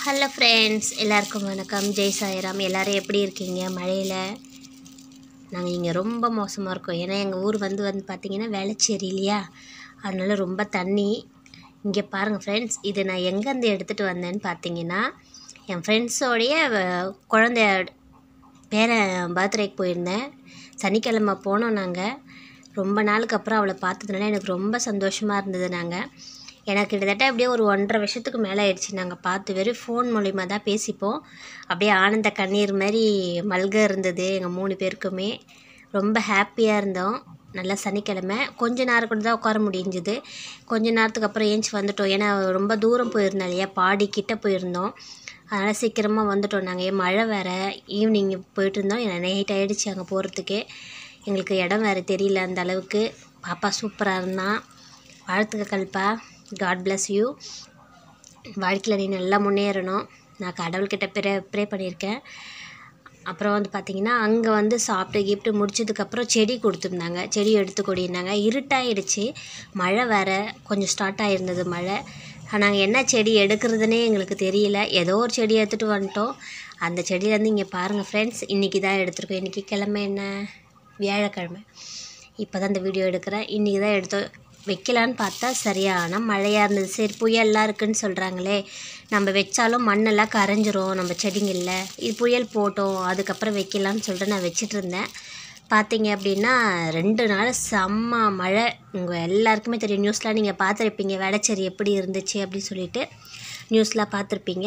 hello friends எல்லாருக்கும் வணக்கம் ஜெய் சாய்ராம் எல்லோரும் எப்படி இருக்கீங்க மழையில் நாங்கள் இங்கே ரொம்ப மோசமாக இருக்கோம் ஏன்னா எங்கள் ஊர் வந்து வந்து பார்த்திங்கன்னா வேளச்சேரி இல்லையா அதனால ரொம்ப தண்ணி இங்கே பாருங்கள் ஃப்ரெண்ட்ஸ் இது நான் எங்கேருந்து எடுத்துகிட்டு வந்தேன்னு பார்த்தீங்கன்னா என் ஃப்ரெண்ட்ஸோடைய குழந்த பேரன் பர்த்டேக்கு போயிருந்தேன் சனிக்கிழமை போனோம் நாங்கள் ரொம்ப நாளுக்கு அப்புறம் அவளை பார்த்ததுனால எனக்கு ரொம்ப சந்தோஷமாக இருந்தது நாங்கள் எனக்கு கிட்டத்தட்ட அப்படியே ஒரு ஒன்றரை வருஷத்துக்கு மேலே ஆயிடுச்சு நாங்கள் பார்த்து வெறும் ஃபோன் மூலிமா தான் பேசிப்போம் அப்படியே ஆனந்த கண்ணீர் மாதிரி மல்க இருந்தது எங்கள் மூணு பேருக்குமே ரொம்ப ஹாப்பியாக இருந்தோம் நல்லா சனிக்கிழமை கொஞ்ச நேரம் கூட தான் உட்கார முடிஞ்சுது கொஞ்ச நேரத்துக்கு அப்புறம் ஏஞ்சி வந்துட்டோம் ஏன்னா ரொம்ப தூரம் போயிருந்தோம் இல்லையா பாடி கிட்ட போயிருந்தோம் அதனால் சீக்கிரமாக வந்துட்டோம் நாங்கள் ஏன் மழை வேறு ஈவினிங் போயிட்டு இருந்தோம் எனக்கு நைட் ஆகிடுச்சு அங்கே போகிறதுக்கே எங்களுக்கு இடம் வேறு தெரியல அந்த அளவுக்கு பாப்பா சூப்பராக இருந்தான் வாழ்த்துக்கள்ப்பா காட் bless யூ வாழ்க்கையில் நீ நல்லா முன்னேறணும் நான் கடவுள்கிட்ட ப்ரே ப்ரே பண்ணியிருக்கேன் அப்புறம் வந்து பார்த்திங்கன்னா அங்கே வந்து சாப்பிட்டு கிஃப்ட்டு முடிச்சதுக்கப்புறம் செடி கொடுத்துருந்தாங்க செடி எடுத்து கொடினாங்க இருட்டாயிடுச்சு மழை வேறு கொஞ்சம் ஸ்டார்ட் ஆகிருந்தது மழை நாங்கள் என்ன செடி எடுக்கிறதுனே எங்களுக்கு தெரியல ஏதோ ஒரு செடி எடுத்துகிட்டு வந்துட்டோம் அந்த செடியிலேருந்து இங்கே பாருங்கள் ஃப்ரெண்ட்ஸ் இன்றைக்கி தான் எடுத்திருக்கோம் இன்றைக்கி கிழமை என்ன வியாழக்கிழமை இப்போ தான் இந்த வீடியோ எடுக்கிறேன் இன்றைக்கி தான் எடுத்தோம் வைக்கலான்னு பார்த்தா சரியான மழையாக இருந்தது சரி புயல்லாம் இருக்குன்னு சொல்கிறாங்களே நம்ம வச்சாலும் மண்ணெல்லாம் கரைஞ்சிரும் நம்ம செடிங்களில் இது புயல் போட்டோம் அதுக்கப்புறம் வைக்கலான்னு சொல்லிட்டு நான் வச்சிட்டு இருந்தேன் பார்த்தீங்க அப்படின்னா ரெண்டு நாள் செம்ம மழை உங்கள் எல்லாருக்குமே தெரியும் நியூஸ்லாம் நீங்கள் பார்த்துருப்பீங்க வேளச்சேரி எப்படி இருந்துச்சு அப்படின்னு சொல்லிட்டு நியூஸ்லாம் பார்த்துருப்பீங்க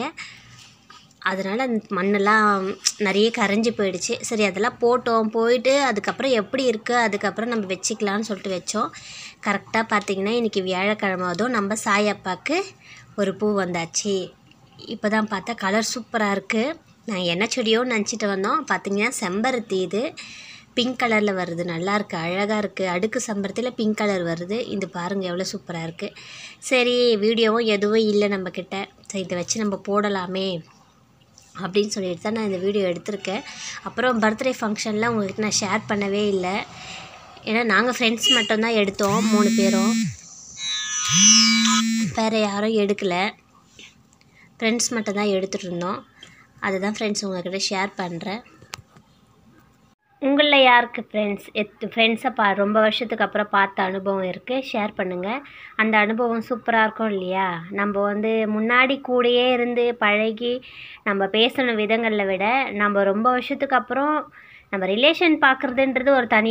அதனால் அந்த மண்ணெல்லாம் நிறைய கரைஞ்சி போயிடுச்சு சரி அதெல்லாம் போட்டோம் போயிட்டு அதுக்கப்புறம் எப்படி இருக்குது அதுக்கப்புறம் நம்ம வச்சுக்கலான்னு சொல்லிட்டு வச்சோம் கரெக்டாக பார்த்தீங்கன்னா இன்றைக்கி வியாழக்கிழமை அதுவும் நம்ம சாயப்பாக்கு ஒரு பூ வந்தாச்சு இப்போ தான் பார்த்தா கலர் சூப்பராக இருக்குது நான் என்ன செடியோ நினச்சிட்டு வந்தோம் பார்த்தீங்கன்னா செம்பருத்தி இது பிங்க் கலரில் வருது நல்லா இருக்குது அழகாக இருக்குது அடுக்கு செம்பருத்தியில் பிங்க் கலர் வருது இது பாருங்கள் எவ்வளோ சூப்பராக இருக்குது சரி வீடியோவும் எதுவும் இல்லை நம்மக்கிட்ட சரி இதை வச்சு நம்ம போடலாமே அப்படின்னு சொல்லிட்டு தான் நான் இந்த வீடியோ எடுத்திருக்கேன் அப்புறம் பர்த்டே ஃபங்க்ஷனில் உங்கள்கிட்ட நான் ஷேர் பண்ணவே இல்லை ஏன்னா நாங்கள் ஃப்ரெண்ட்ஸ் மட்டும்தான் எடுத்தோம் மூணு பேரும் வேறு யாரும் எடுக்கலை ஃப்ரெண்ட்ஸ் மட்டும் தான் எடுத்துகிட்டு இருந்தோம் அதுதான் ஃப்ரெண்ட்ஸ் உங்கள்கிட்ட ஷேர் பண்ணுறேன் உங்களில் யாருக்கு ஃப்ரெண்ட்ஸ் எத் ஃப்ரெண்ட்ஸை பா ரொம்ப வருஷத்துக்கு அப்புறம் பார்த்த அனுபவம் இருக்குது ஷேர் பண்ணுங்கள் அந்த அனுபவம் சூப்பராக இருக்கும் இல்லையா நம்ம வந்து முன்னாடி கூடயே இருந்து பழகி நம்ம பேசின விதங்களில் விட நம்ம ரொம்ப வருஷத்துக்கு அப்புறம் நம்ம ரிலேஷன் பார்க்குறதுன்றது ஒரு தனி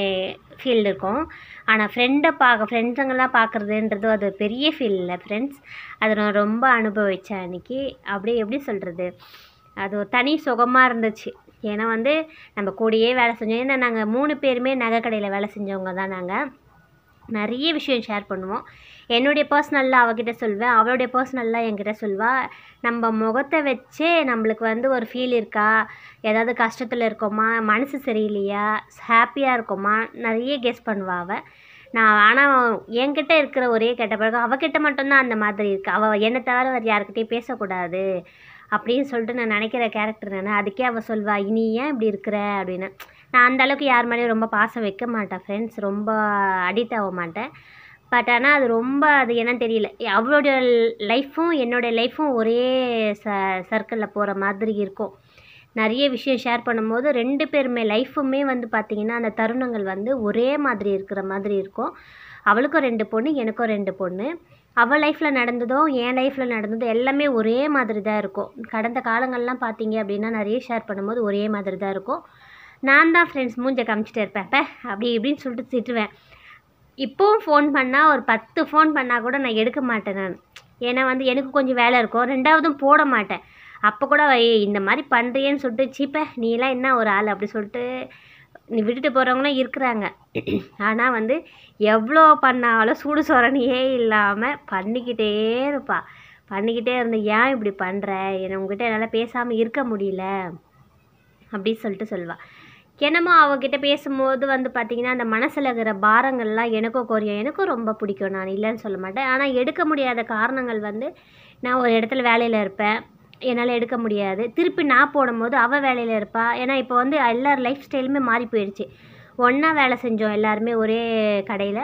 ஃபீல் இருக்கும் ஆனால் ஃப்ரெண்டை பார்க்க ஃப்ரெண்ட்ஸுங்கெல்லாம் பார்க்குறதுன்றது அது பெரிய ஃபீல் இல்லை ஃப்ரெண்ட்ஸ் அதை நான் ரொம்ப அனுபவித்தேன் அன்றைக்கி அப்படியே எப்படி சொல்கிறது அது ஒரு தனி சுகமாக இருந்துச்சு ஏன்னா வந்து நம்ம கூடயே வேலை செஞ்சோம் ஏன்னா நாங்கள் மூணு பேருமே நகை கடையில் வேலை செஞ்சவங்க தான் நாங்கள் நிறைய விஷயம் ஷேர் பண்ணுவோம் என்னுடைய பர்சனல்லாம் அவகிட்ட சொல்வேன் அவளுடைய பர்சனல்லாம் என்கிட்ட சொல்வாள் நம்ம முகத்தை வச்சே நம்மளுக்கு வந்து ஒரு ஃபீல் இருக்கா ஏதாவது கஷ்டத்தில் இருக்கோமா மனசு சரியில்லையா ஹாப்பியாக இருக்கோமா நிறைய கெஸ் பண்ணுவா அவள் நான் ஆனால் என்கிட்ட இருக்கிற ஒரே கெட்ட பழக்கம் அவகிட்ட மட்டும்தான் அந்த மாதிரி இருக்குது அவள் என்னை தவிர வேறு யாருக்கிட்டையும் பேசக்கூடாது அப்படின்னு சொல்லிட்டு நான் நினைக்கிற கேரக்டர் நான் அதுக்கே அவள் சொல்வா இனி ஏன் இப்படி இருக்கிற அப்படின்னு நான் அந்த அளவுக்கு யார் மேலேயும் ரொம்ப பாசம் வைக்க மாட்டேன் ஃப்ரெண்ட்ஸ் ரொம்ப அடிக்ட் ஆக மாட்டேன் பட் ஆனால் அது ரொம்ப அது என்னன்னு தெரியல அவளுடைய லைஃப்பும் என்னுடைய லைஃப்பும் ஒரே ச சர்க்கிளில் போகிற மாதிரி இருக்கும் நிறைய விஷயம் ஷேர் பண்ணும்போது ரெண்டு பேருமே லைஃப்புமே வந்து பார்த்திங்கன்னா அந்த தருணங்கள் வந்து ஒரே மாதிரி இருக்கிற மாதிரி இருக்கும் அவளுக்கும் ரெண்டு பொண்ணு எனக்கும் ரெண்டு பொண்ணு அவள் லைஃப்பில் நடந்ததும் என் லைஃப்பில் நடந்ததும் எல்லாமே ஒரே மாதிரி தான் இருக்கும் கடந்த காலங்கள்லாம் பார்த்தீங்க அப்படின்னா நிறைய ஷேர் பண்ணும்போது ஒரே மாதிரி தான் இருக்கும் நான் தான் ஃப்ரெண்ட்ஸ் மூஞ்சை காமிச்சிட்டே இருப்பேன் அப்போ அப்படி இப்படின்னு சொல்லிட்டு திட்டுவேன் இப்போவும் ஃபோன் பண்ணால் ஒரு பத்து ஃபோன் பண்ணால் கூட நான் எடுக்க மாட்டேன் நான் ஏன்னா வந்து எனக்கு கொஞ்சம் வேலை இருக்கும் ரெண்டாவதும் போட மாட்டேன் அப்போ கூட "ஏய், இந்த மாதிரி பண்ணுறியேன்னு சொல்லிட்டு சீப்ப நீலாம் என்ன ஒரு ஆள் அப்படி சொல்லிட்டு நீ விட்டுட்டு போகிறவங்களும் இருக்கிறாங்க ஆனால் வந்து எவ்வளோ பண்ணாலும் சூடு சொரணியே இல்லாமல் பண்ணிக்கிட்டே இருப்பா பண்ணிக்கிட்டே இருந்து ஏன் இப்படி பண்ணுற என்னை உங்ககிட்ட என்னால் பேசாமல் இருக்க முடியல அப்படின்னு சொல்லிட்டு சொல்லுவாள் என்னமோ அவகிட்ட பேசும்போது வந்து பார்த்திங்கன்னா அந்த மனசில் இருக்கிற பாரங்கள்லாம் எனக்கும் குறையும் எனக்கும் ரொம்ப பிடிக்கும் நான் இல்லைன்னு சொல்ல மாட்டேன் ஆனால் எடுக்க முடியாத காரணங்கள் வந்து நான் ஒரு இடத்துல வேலையில் இருப்பேன் என்னால் எடுக்க முடியாது திருப்பி நான் போடும்போது அவள் வேலையில் இருப்பா ஏன்னா இப்போ வந்து எல்லார் லைஃப் ஸ்டைலுமே மாறி போயிடுச்சு ஒன்றா வேலை செஞ்சோம் எல்லாருமே ஒரே கடையில்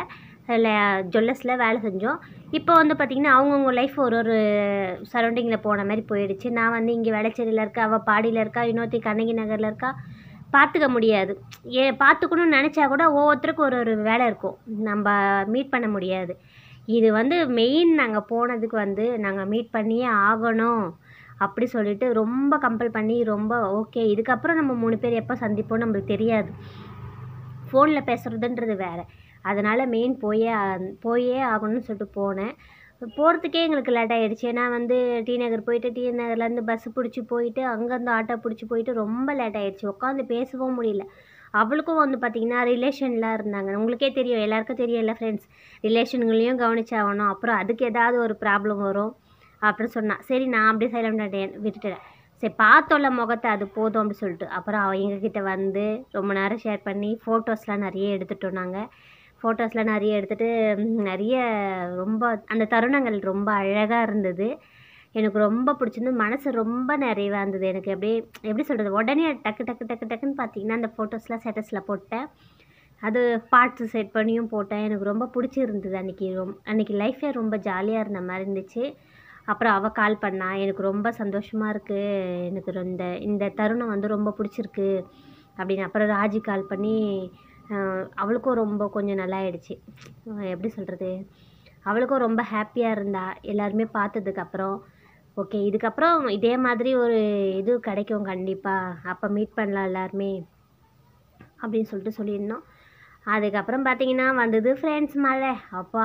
ஜுவல்லர்ஸில் வேலை செஞ்சோம் இப்போ வந்து பார்த்திங்கன்னா அவங்கவுங்க லைஃப் ஒரு ஒரு சரௌண்டிங்கில் போன மாதிரி போயிடுச்சு நான் வந்து இங்கே வேளச்சேரியில் இருக்கா அவள் பாடியில் இருக்கா இன்னொருத்தி கண்ணகி நகரில் இருக்கா பார்த்துக்க முடியாது ஏ பார்த்துக்கணும்னு நினச்சா கூட ஒவ்வொருத்தருக்கும் ஒரு ஒரு வேலை இருக்கும் நம்ம மீட் பண்ண முடியாது இது வந்து மெயின் நாங்கள் போனதுக்கு வந்து நாங்கள் மீட் பண்ணியே ஆகணும் அப்படி சொல்லிட்டு ரொம்ப கம்பல் பண்ணி ரொம்ப ஓகே இதுக்கப்புறம் நம்ம மூணு பேர் எப்போ சந்திப்போம் நம்மளுக்கு தெரியாது ஃபோனில் பேசுகிறதுன்றது வேறு அதனால் மெயின் போயே ஆ- போயே ஆகணும்னு சொல்லிட்டு போனேன் போகிறதுக்கே எங்களுக்கு லேட் ஆகிடுச்சு ஏன்னா வந்து டி நகர் போயிட்டு டி நகர்லேருந்து பஸ்ஸு பிடிச்சி போயிட்டு அங்கேருந்து ஆட்டோ பிடிச்சி போயிட்டு ரொம்ப லேட் ஆகிடுச்சு உட்காந்து பேசவும் முடியல அவளுக்கும் வந்து பார்த்திங்கன்னா ரிலேஷன்லாம் இருந்தாங்க உங்களுக்கே தெரியும் எல்லாருக்கும் தெரியும்ல ஃப்ரெண்ட்ஸ் ரிலேஷனுங்களையும் கவனிச்சாகணும் அப்புறம் அதுக்கு ஏதாவது ஒரு ப்ராப்ளம் வரும் அப்படின்னு சொன்னான் சரி நான் அப்படியே சைலண்ட் விட்டுட்டேன் சரி பார்த்தோம்ல முகத்தை அது போதும் அப்படின்னு சொல்லிட்டு அப்புறம் அவ எங்ககிட்ட வந்து ரொம்ப நேரம் ஷேர் பண்ணி ஃபோட்டோஸ்லாம் நிறைய எடுத்துட்டோம் நாங்கள் ஃபோட்டோஸ்லாம் நிறைய எடுத்துகிட்டு நிறைய ரொம்ப அந்த தருணங்கள் ரொம்ப அழகாக இருந்தது எனக்கு ரொம்ப பிடிச்சிருந்து மனசு ரொம்ப நிறைவாக இருந்தது எனக்கு அப்படியே எப்படி சொல்கிறது உடனே டக்கு டக்கு டக்கு டக்குன்னு பார்த்தீங்கன்னா அந்த ஃபோட்டோஸ்லாம் ஸ்டேட்டஸில் போட்டேன் அது பார்ட்ஸ் செட் பண்ணியும் போட்டேன் எனக்கு ரொம்ப பிடிச்சிருந்தது அன்றைக்கி ரொம் அன்றைக்கி லைஃபே ரொம்ப ஜாலியாக இருந்த மாதிரி இருந்துச்சு அப்புறம் அவள் கால் பண்ணா எனக்கு ரொம்ப சந்தோஷமாக இருக்குது எனக்கு ரொ- இந்த இந்த தருணம் வந்து ரொம்ப பிடிச்சிருக்கு அப்படின்னு அப்புறம் ராஜி கால் பண்ணி ஆஹ், அவளுக்கும் ரொம்ப கொஞ்சம் நல்லா ஆயிடுச்சு ஆஹ், எப்படி சொல்கிறது அவளுக்கும் ரொம்ப ஹாப்பியாக இருந்தா எல்லாருமே பார்த்ததுக்கப்புறம் ஓகே இதுக்கப்புறம் இதே மாதிரி ஒரு இது கிடைக்கும் கண்டிப்பாக அப்போ மீட் பண்ணலாம் எல்லாருமே அப்படின்னு சொல்லிட்டு சொல்லியிருந்தோம் அதுக்கப்புறம் பார்த்தீங்கன்னா வந்தது ஃப்ரெண்ட்ஸ் மழை அப்பா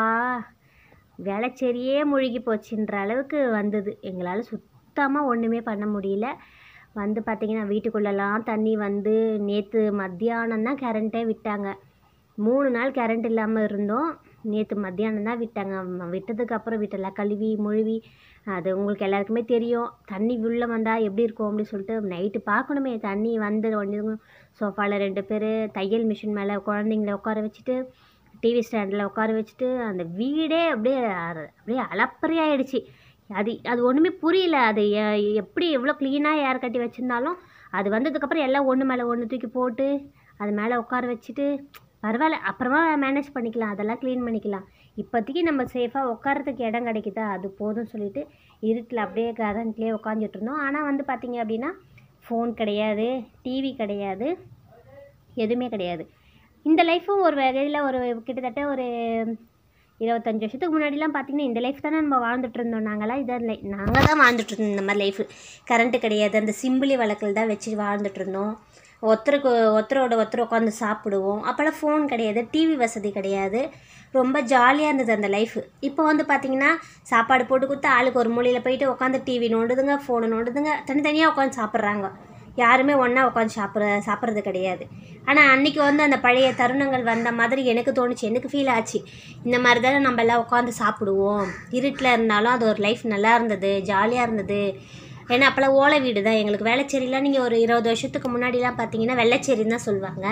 வேளச்சேரியே முழுகி போச்சுன்ற அளவுக்கு வந்தது எங்களால் சுத்தமாக ஒன்றுமே பண்ண முடியல வந்து பார்த்தீங்கன்னா வீட்டுக்குள்ளெல்லாம் தண்ணி வந்து நேற்று மத்தியானம் தான் கரண்ட்டே விட்டாங்க மூணு நாள் கரண்ட் இல்லாமல் இருந்தோம் நேற்று மத்தியானம் தான் விட்டாங்க ம- விட்டதுக்கப்புறம் வீட்டெல்லாம் கழுவி முழுவி அது உங்களுக்கு எல்லாருக்குமே தெரியும் தண்ணி உள்ளே வந்தால் எப்படி இருக்கும் அப்படின்னு சொல்லிட்டு நைட்டு பார்க்கணுமே தண்ணி வந்து ஒன்று சோஃபாவில் ரெண்டு பேர் தையல் மிஷின் மேலே குழந்தைங்கள உட்கார வச்சுட்டு டிவி ஸ்டாண்டில் உட்கார வச்சுட்டு அந்த வீடே அப்படியே அர- அப்படியே அலப்பறையாயிடுச்சு அது அது ஒன்றுமே புரியல அது எ- எப்படி எவ்வளோ க்ளீனாக ஏர் கட்டி வச்சுருந்தாலும் அது வந்ததுக்கப்புறம் எல்லாம் ஒன்று மேலே ஒன்று தூக்கி போட்டு அது மேலே உட்கார வச்சுட்டு பரவாயில்ல அப்புறமா மேனேஜ் பண்ணிக்கலாம் அதெல்லாம் க்ளீன் பண்ணிக்கலாம் இப்போதைக்கு நம்ம சேஃபாக உட்காரத்துக்கு இடம் கிடைக்குதா அது போதும் சொல்லிட்டு இருட்டில் அப்படியே கரண்ட்லேயே உட்காந்துட்டு இருந்தோம் ஆனால் வந்து பார்த்தீங்க அப்படின்னா ஃபோன் கிடையாது டிவி கிடையாது எதுவுமே கிடையாது இந்த லைஃப்பும் ஒரு வகையில் ஒரு கிட்டத்தட்ட ஒரு இருபத்தஞ்சு வருஷத்துக்கு முன்னாடிலாம் பார்த்தீங்கன்னா இந்த லைஃப் தானே நம்ம வாழ்ந்துட்டு இருந்தோம் நாங்களாம் இதான் லை நாங்கள் தான் வாழ்ந்துட்டு இருந்தோம் இந்த மாதிரி லைஃப் கரண்ட்டு கிடையாது அந்த சிம்பிளி வழக்கில் தான் வச்சு வாழ்ந்துட்டு இருந்தோம் ஒருத்தருக்கு ஒருத்தரோட ஒருத்தர் உட்காந்து சாப்பிடுவோம் அப்போல்லாம் ஃபோன் கிடையாது டிவி வசதி கிடையாது ரொம்ப ஜாலியாக இருந்தது அந்த லைஃப் இப்போ வந்து பார்த்தீங்கன்னா சாப்பாடு போட்டு கொடுத்து ஆளுக்கு ஒரு மூலையில் போயிட்டு உட்காந்து டிவி நோண்டுதுங்க ஃபோனு நோண்டுதுங்க தனித்தனியாக உட்காந்து சாப்பிட்றாங்க யாருமே ஒன்றா உட்காந்து சாப்பிட்ற சாப்பிட்றது கிடையாது ஆனால் அன்றைக்கி வந்து அந்த பழைய தருணங்கள் வந்த மாதிரி எனக்கு தோணுச்சு எனக்கு ஃபீல் ஆச்சு இந்த மாதிரி தானே நம்ம எல்லாம் உட்காந்து சாப்பிடுவோம் இருட்டில் இருந்தாலும் அது ஒரு லைஃப் நல்லா இருந்தது ஜாலியாக இருந்தது ஏன்னா அப்போல்லாம் ஓலை வீடு தான் எங்களுக்கு வேளச்சேரிலாம் நீங்கள் ஒரு இருபது வருஷத்துக்கு முன்னாடிலாம் பார்த்தீங்கன்னா வெள்ளச்சேரின்னு தான் சொல்லுவாங்க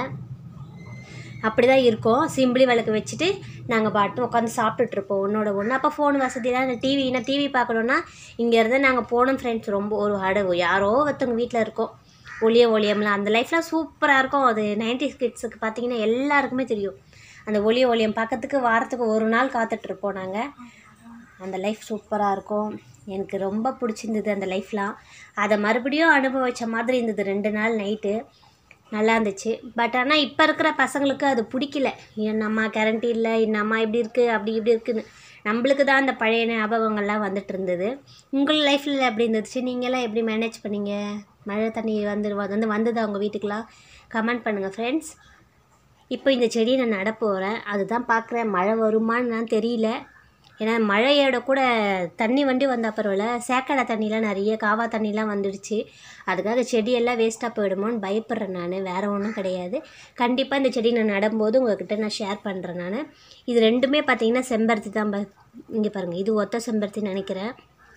அப்படி தான் இருக்கோம் சிம்பிளி விளக்கு வச்சுட்டு நாங்கள் பாட்டு உட்காந்து சாப்பிட்டுட்டு இருப்போம் ஒன்றோட ஒன்று அப்போ ஃபோன் வசதியெலாம் இந்த டிவி நான் டிவி பார்க்கணுன்னா இங்கேருந்து நாங்கள் போனோம் ஃப்ரெண்ட்ஸ் ரொம்ப ஒரு அடவு யாரோ ஒருத்தவங்க வீட்டில் இருக்கோம் ஒளிய ஒளியம்லாம் அந்த லைஃப்லாம் சூப்பராக இருக்கும் அது நைன்டி கிட்ஸுக்கு பார்த்தீங்கன்னா எல்லாருக்குமே தெரியும் அந்த ஒளிய ஒளியம் பார்க்கறதுக்கு வாரத்துக்கு ஒரு நாள் காத்துட்ருப்போம் நாங்கள் அந்த லைஃப் சூப்பராக இருக்கும் எனக்கு ரொம்ப பிடிச்சிருந்தது அந்த லைஃப்லாம் அதை மறுபடியும் அனுபவிச்ச மாதிரி இருந்தது ரெண்டு நாள் நைட்டு நல்லா இருந்துச்சு பட் ஆனால் இப்போ இருக்கிற பசங்களுக்கு அது பிடிக்கல என்னம்மா கரண்ட் இல்லை என்னம்மா இப்படி இருக்குது அப்படி இப்படி இருக்குன்னு நம்மளுக்கு தான் அந்த பழைய ஞாபகங்கள்லாம் வந்துட்டு இருந்தது உங்கள் லைஃப்பில் எப்படி இருந்துச்சு நீங்களாம் எப்படி மேனேஜ் பண்ணீங்க மழை தண்ணி வந்து வந்து வந்ததா உங்கள் வீட்டுக்கெலாம் கமெண்ட் பண்ணுங்கள் ஃப்ரெண்ட்ஸ் இப்போ இந்த செடியை நான் நட போகிறேன் அதுதான் பார்க்குறேன் மழை வருமான்னு நான் தெரியல ஏன்னா மழையோட கூட தண்ணி வண்டி வந்த பரவாயில்ல சேக்கடை தண்ணிலாம் நிறைய காவா தண்ணிலாம் வந்துடுச்சு அதுக்காக செடியெல்லாம் வேஸ்ட்டாக போயிடுமோன்னு பயப்படுறேன் நான் வேறு ஒன்றும் கிடையாது கண்டிப்பாக இந்த செடி நான் நடும்போது உங்ககிட்ட நான் ஷேர் பண்ணுறேன் நான் இது ரெண்டுமே பார்த்தீங்கன்னா செம்பருத்தி தான் இங்கே பாருங்கள் இது ஒத்த செம்பருத்தி நினைக்கிறேன்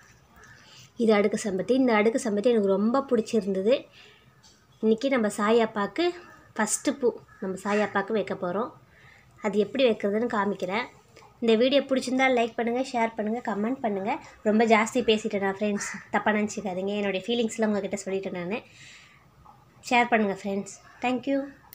இது அடுக்கு செம்பருத்தி இந்த அடுக்கு செம்பருத்தி எனக்கு ரொம்ப பிடிச்சிருந்தது இன்றைக்கி நம்ம சாயாப்பாக்கு ஃபஸ்ட்டு பூ நம்ம சாயாப்பாக்கு வைக்க போகிறோம் அது எப்படி வைக்கிறதுன்னு காமிக்கிறேன் இந்த வீடியோ பிடிச்சிருந்தா லைக் பண்ணுங்கள் ஷேர் பண்ணுங்கள் கமெண்ட் பண்ணுங்கள் ரொம்ப ஜாஸ்தி பேசிட்டேன் நான் ஃப்ரெண்ட்ஸ் தப்பாக நினச்சிக்காதீங்க என்னுடைய ஃபீலிங்ஸ்லாம் உங்ககிட்ட சொல்லிட்டேன் நான் ஷேர் பண்ணுங்கள் ஃப்ரெண்ட்ஸ் தேங்க்யூ